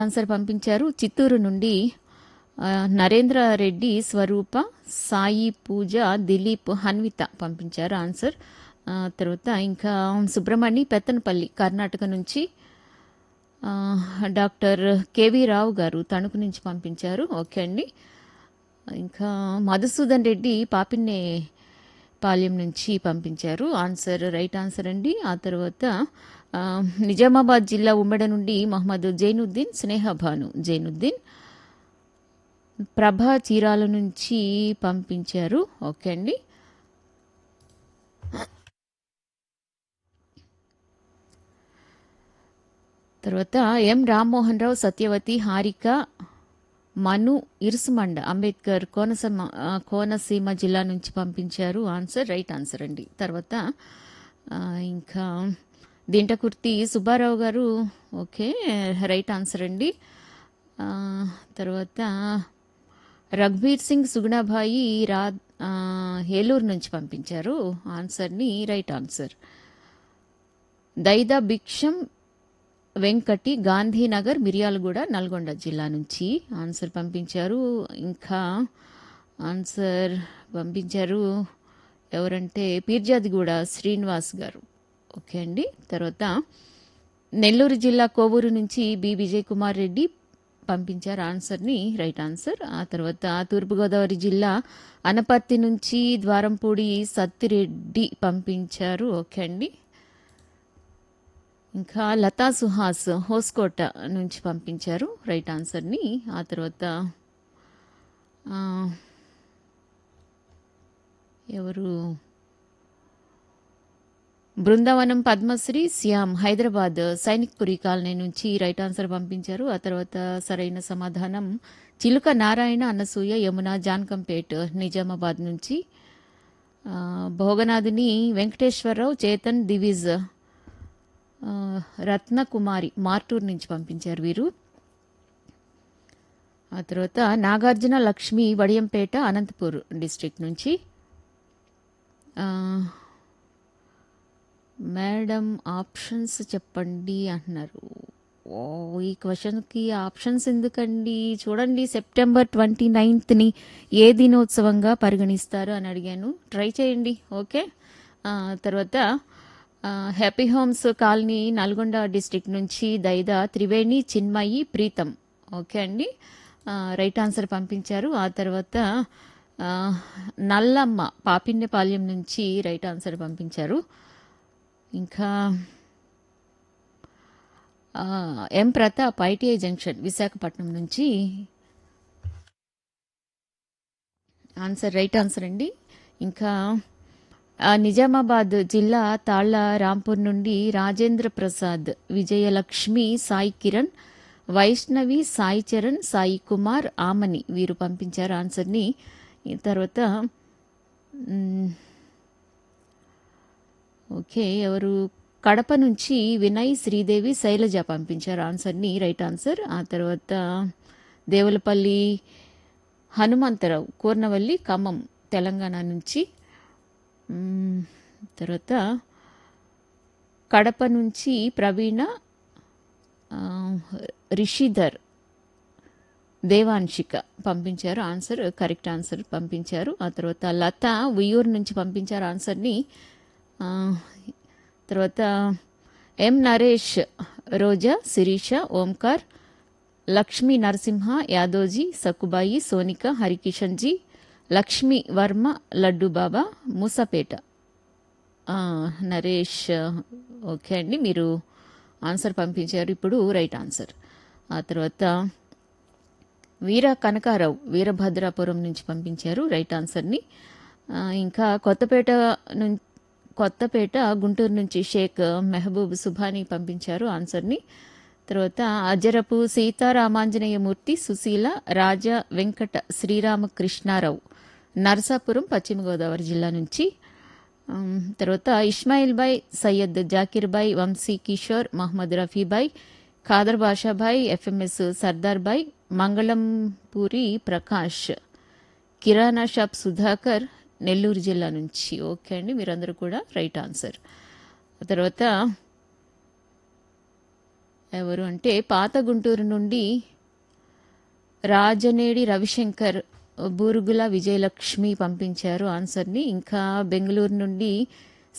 answer పంపించారు చిత్తూరు నుండి ఆ, నరేంద్ర రెడ్డి స్వరూప సాయి పూజ దిలీప్ హన్విత పంపించారు ఆన్సర్ ఆ, తర్వాత ఇంకా సుబ్రహ్మణ్య పెత్తనపల్లి కర్ణాటక నుంచి ఆ, డాక్టర్ కేవీ రావు గారు తణుకు నుంచి పంపించారు ఓకే అండి ఇంకా మధుసూదన్ రెడ్డి పాపిన్నే పాలెం నుంచి పంపించారు ఆన్సర్ రైట్ ఆన్సర్ అండి ఆ తర్వాత ఆ, నిజామాబాద్ జిల్లా ఉమ్మడి నుండి మహమ్మద్ జైనుద్దీన్ స్నేహ భాను జైనుద్దీన్ ప్రభ చీరాల నుంచి పంపించారు ఓకే అండి తర్వాత ఎం రామ్మోహన్ రావు సత్యవతి హారిక మను ఇరుసుమండ అంబేద్కర్ కోనసీమ ఆ, కోనసీమ జిల్లా నుంచి పంపించారు ఆన్సర్ రైట్ ఆన్సర్ అండి తర్వాత ఆ, ఇంకా దింటకుర్తి సుబ్బారావు గారు ఓకే రైట్ ఆన్సర్ అండి ఆ, తర్వాత రఘుబీర్ సింగ్ సుగుణాభాయి రా ఆ, ఏలూరు నుంచి పంపించారు ఆన్సర్ని రైట్ ఆన్సర్ దైదా భిక్షం వెంకటి గాంధీనగర్ మిర్యాలగూడ నల్గొండ జిల్లా నుంచి ఆన్సర్ పంపించారు ఇంకా ఆన్సర్ పంపించారు ఎవరంటే పీర్జాదిగూడ శ్రీనివాస్ గారు ఓకే అండి తర్వాత నెల్లూరు జిల్లా కోవూరు నుంచి బి విజయ్ కుమార్ రెడ్డి పంపించారు ఆన్సర్ని రైట్ ఆన్సర్ ఆ తర్వాత తూర్పుగోదావరి జిల్లా అనపర్తి నుంచి ద్వారంపూడి సత్తిరెడ్డి పంపించారు ఓకే అండి ఇంకా లతా సుహాస్ హోస్కోట నుంచి పంపించారు రైట్ ఆన్సర్ని ఆ తర్వాత ఆ, ఎవరు బృందావనం పద్మశ్రీ శ్యామ్ హైదరాబాద్ సైనిక్ పురి కాలనీ నుంచి రైట్ ఆన్సర్ పంపించారు ఆ తర్వాత సరైన సమాధానం చిలుక నారాయణ అన్నసూయ యమున జాన్కంపేట్ నిజామాబాద్ నుంచి ఆ, భోగనాథుని వెంకటేశ్వరరావు చేతన్ దివిజ్ ఆ, రత్నకుమారి మార్టూర్ నుంచి పంపించారు వీరు ఆ తర్వాత నాగార్జున లక్ష్మి వడియంపేట అనంతపూర్ డిస్ట్రిక్ట్ నుంచి ఆ, మేడం ఆప్షన్స్ చెప్పండి అంటున్నారు ఓ ఈ క్వశ్చన్కి ఆప్షన్స్ ఎందుకండి చూడండి సెప్టెంబర్ ట్వంటీ నైన్త్ని ఏ దినోత్సవంగా పరిగణిస్తారు అని అడిగాను ట్రై చేయండి ఓకే ఆ, తర్వాత ఆ, happy homes colony Nalgonda district నుంచి దైదా త్రివేణి చిన్మయి ప్రీతం ఓకే అండి ఆ, రైట్ ఆన్సర్ పంపించారు ఆ తర్వాత ఆ, నల్లమ్మ పాపిన్యపాలెం నుంచి రైట్ ఆన్సర్ పంపించారు ఇంకా ఆ, M Pratap ITI junction Visakhapatnam నుంచి ఆన్సర్ రైట్ ఆన్సర్ అండి ఇంకా ఆ, నిజామాబాద్ జిల్లా తాళ్ల రాంపూర్ నుండి రాజేంద్ర ప్రసాద్ విజయలక్ష్మి సాయి కిరణ్ వైష్ణవి సాయి చరణ్ సాయి కుమార్ ఆమని వీరు పంపించారు ఆన్సర్ని ఈ తర్వాత మ్, ఓకే ఎవరు కడప నుంచి వినయ్ శ్రీదేవి శైలజ పంపించారు ఆన్సర్ని రైట్ ఆన్సర్ ఆ తర్వాత దేవులపల్లి హనుమంతరావు కూర్నవల్లి ఖమ్మం తెలంగాణ నుంచి మ్మ్, తర్వాత కడప నుంచి ప్రవీణ ఆ, రిషిధర్ దేవాంశిక పంపించారు ఆన్సర్ కరెక్ట్ ఆన్సర్ పంపించారు ఆ తర్వాత లత ఉయ్యూరు నుంచి పంపించారు ఆన్సర్ని ఆ, తర్వాత ఎం నరేష్ రోజా శిరీష ఓంకార్ లక్ష్మీ నరసింహ యాదోజీ సక్కుబాయి సోనిక హరికిషన్ జీ లక్ష్మీ వర్మ లడ్డు బాబా మూసపేట ఆ, నరేష్ ఓకే అండి మీరు ఆన్సర్ పంపించారు ఇప్పుడు రైట్ ఆన్సర్ ఆ తర్వాత వీర కనకారావు వీరభద్రాపురం నుంచి పంపించారు రైట్ ఆన్సర్ని ఆ, ఇంకా కొత్తపేట నుంచి కొత్తపేట గుంటూరు నుంచి షేక్ మెహబూబ్ సుభాని పంపించారు ఆన్సర్ని తర్వాత అజరపు సీతారామాంజనేయమూర్తి సుశీల రాజా వెంకట శ్రీరామకృష్ణారావు నరసాపురం పశ్చిమ గోదావరి జిల్లా నుంచి ఉమ్, తర్వాత ఇస్మాయిల్ బాయ్ సయ్యద్ జాకిర్ బాయ్ వంశీ కిషోర్ మహమ్మద్ రఫీబాయ్ ఖాదర్ బాషాభాయ్ ఎఫ్ఎంఎస్ సర్దార్ బాయ్ మంగళంపూరి ప్రకాష్ కిరాణా షాప్ సుధాకర్ నెల్లూరు జిల్లా నుంచి ఓకే అండి మీరందరూ కూడా రైట్ ఆన్సర్ తర్వాత ఎవరు అంటే పాత గుంటూరు నుండి రాజనేడి రవిశంకర్ బూరుగుల విజయలక్ష్మి పంపించారు ఆన్సర్ని ఇంకా బెంగళూరు నుండి